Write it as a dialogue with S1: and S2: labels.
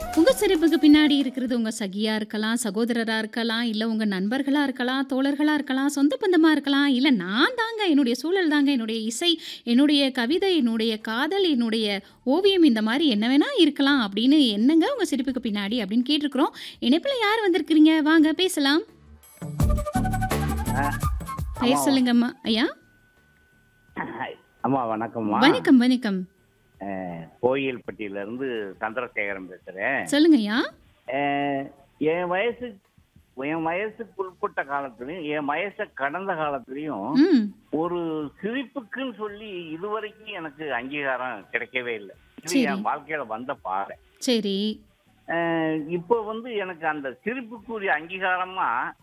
S1: உங்க சிரிப்புக்கு பின்னாடி இருக்கிறது உங்க சகியா இருக்கலாம், சகோதரரா இருக்கலாம், இல்ல உங்க நண்பர்களா இருக்கலாம், தோழர்களா இருக்கலாம், சொந்த பந்தமா இருக்கலாம், இல்ல நான் தாங்க, என்னுடைய சூழல் தாங்க, என்னுடைய இசை, என்னுடைய கவிதை, என்னுடைய காதல், என்னுடைய ஓவியம் இந்த மாரி என்ன வேணா இருக்கலாம் அப்படின்னு என்னங்க உங்க சிரிப்புக்கு பின்னாடி அப்படின்னு கேட்டிருக்கிறோம். இணைப்புல யார் வந்திருக்கிறீங்க? வாங்க பேசலாம்.
S2: ஆ,
S1: பெயர்
S2: அம்மா
S1: சொல்லுங்கம்மா. ஐயா?
S2: அம்மா வணக்கம்மா
S1: வணக்கம், வணக்கம்.
S2: அஹ், கோயில்பட்டியில இருந்து சந்திரசேகரன் பேசுறேன்
S1: சொல்லுங்கய்யா.
S2: அஹ், என் வயசு என் வயசுக்கு உட்பட்ட காலத்துலயும் என் வயசை கடந்த காலத்துலயும்
S1: ம்.
S2: ஒரு சிரிப்புக்குன்னு சொல்லி இதுவரைக்கும் எனக்கு அங்கீகாரம் கிடைக்கவே இல்லை இது
S1: சரி.
S2: என் வாழ்க்கையில வந்த பாதை
S1: சரி.
S2: அஹ், இப்போ வந்து எனக்கு அந்த சிரிப்புக்குரிய அங்கீகாரமா